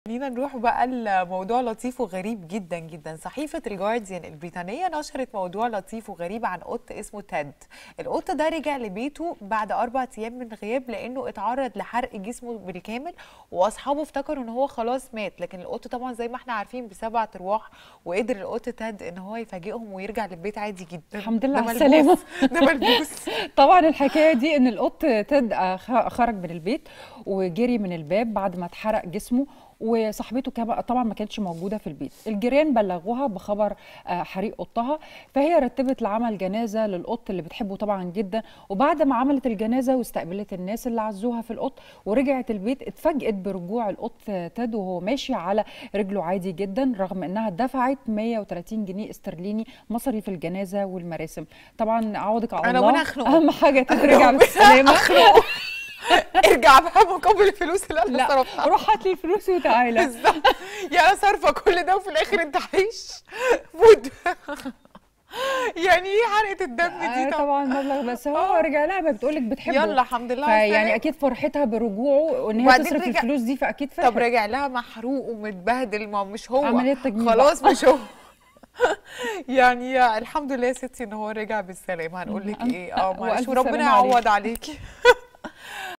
خلينا نروح بقى لموضوع لطيف وغريب جدا جدا صحيفة الجارديان البريطانية نشرت موضوع لطيف وغريب عن قط اسمه تاد القط ده رجع لبيته بعد أربع أيام من غياب لأنه اتعرض لحرق جسمه بالكامل وأصحابه افتكروا إن هو خلاص مات لكن القط طبعا زي ما احنا عارفين بسبع أرواح وقدر القط تاد إن هو يفاجئهم ويرجع للبيت عادي جدا الحمد لله ده على السلامة. ملبوس. ده ملبوس طبعا الحكايه دي ان القط تد آه، خ- خرج من البيت وجري من الباب بعد ما اتحرق جسمه وصاحبته كما- طبعا ما كانتش موجوده في البيت الجيران بلغوها بخبر آه، حريق قطها فهي رتبت لعمل جنازه للقط اللي بتحبه طبعا جدا وبعد ما عملت الجنازه واستقبلت الناس اللي عزوها في القط ورجعت البيت اتفاجئت برجوع القط تد وهو ماشي على رجله عادي جدا رغم انها دفعت 130 جنيه استرليني مصري في الجنازه والمراسم طبعا عوضك على أنا الله وأنا أخنقه. اهم حاجه ترجع بالسلامه ارجع بقى مقابل الفلوس اللي أنا لا صرفتها روح هات لي الفلوس وتعالى بالظبط يعني انا صارفه كل ده وفي الاخر انت عايش فود يعني ايه حرقه الدم آه دي طب طبعا مبلغ بس هو رجع لها ما بتقولك بتحبه يلا الحمد لله على فيعني السلامة. اكيد فرحتها برجوعه وان هي وبعدين تصرف رجع- الفلوس دي فاكيد طب فرحت راجع لها محروق ومتبهدل ما هو مش هو عملية تجميل خلاص مش هو يعني يا الحمد لله يا ستي ان هو رجع بالسلامه هنقول لك ايه اه معلش وألف وربنا سلامة عليك. يعوض عليكي